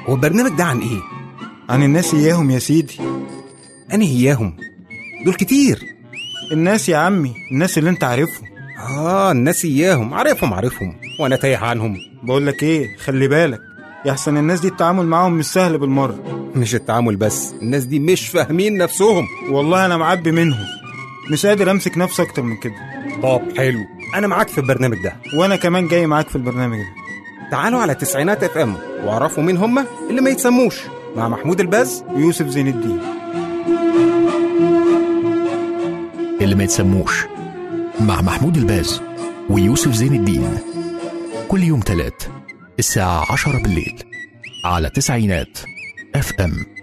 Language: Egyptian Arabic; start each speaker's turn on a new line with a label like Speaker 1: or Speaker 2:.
Speaker 1: هو البرنامج ده عن ايه
Speaker 2: عن الناس إياهم يا سيدي
Speaker 1: انا اياهم دول كتير
Speaker 2: الناس يا عمي الناس اللي انت عارفهم
Speaker 1: اه الناس اياهم عارفهم عارفهم وانا تايه عنهم
Speaker 2: بقول لك ايه خلي بالك يحسن الناس دي التعامل معاهم مش سهل بالمرة
Speaker 1: مش التعامل بس الناس دي مش فاهمين نفسهم
Speaker 2: والله انا معبي منهم مش قادر امسك نفسي اكتر من كده
Speaker 1: طب حلو انا معاك في البرنامج ده
Speaker 2: وانا كمان جاي معاك في البرنامج ده
Speaker 1: تعالوا على تسعينات اف ام واعرفوا مين هم اللي ما يتسموش مع محمود الباز
Speaker 2: ويوسف زين الدين
Speaker 3: اللي ما يتسموش مع محمود الباز ويوسف زين الدين كل يوم تلات الساعة عشرة بالليل على تسعينات اف ام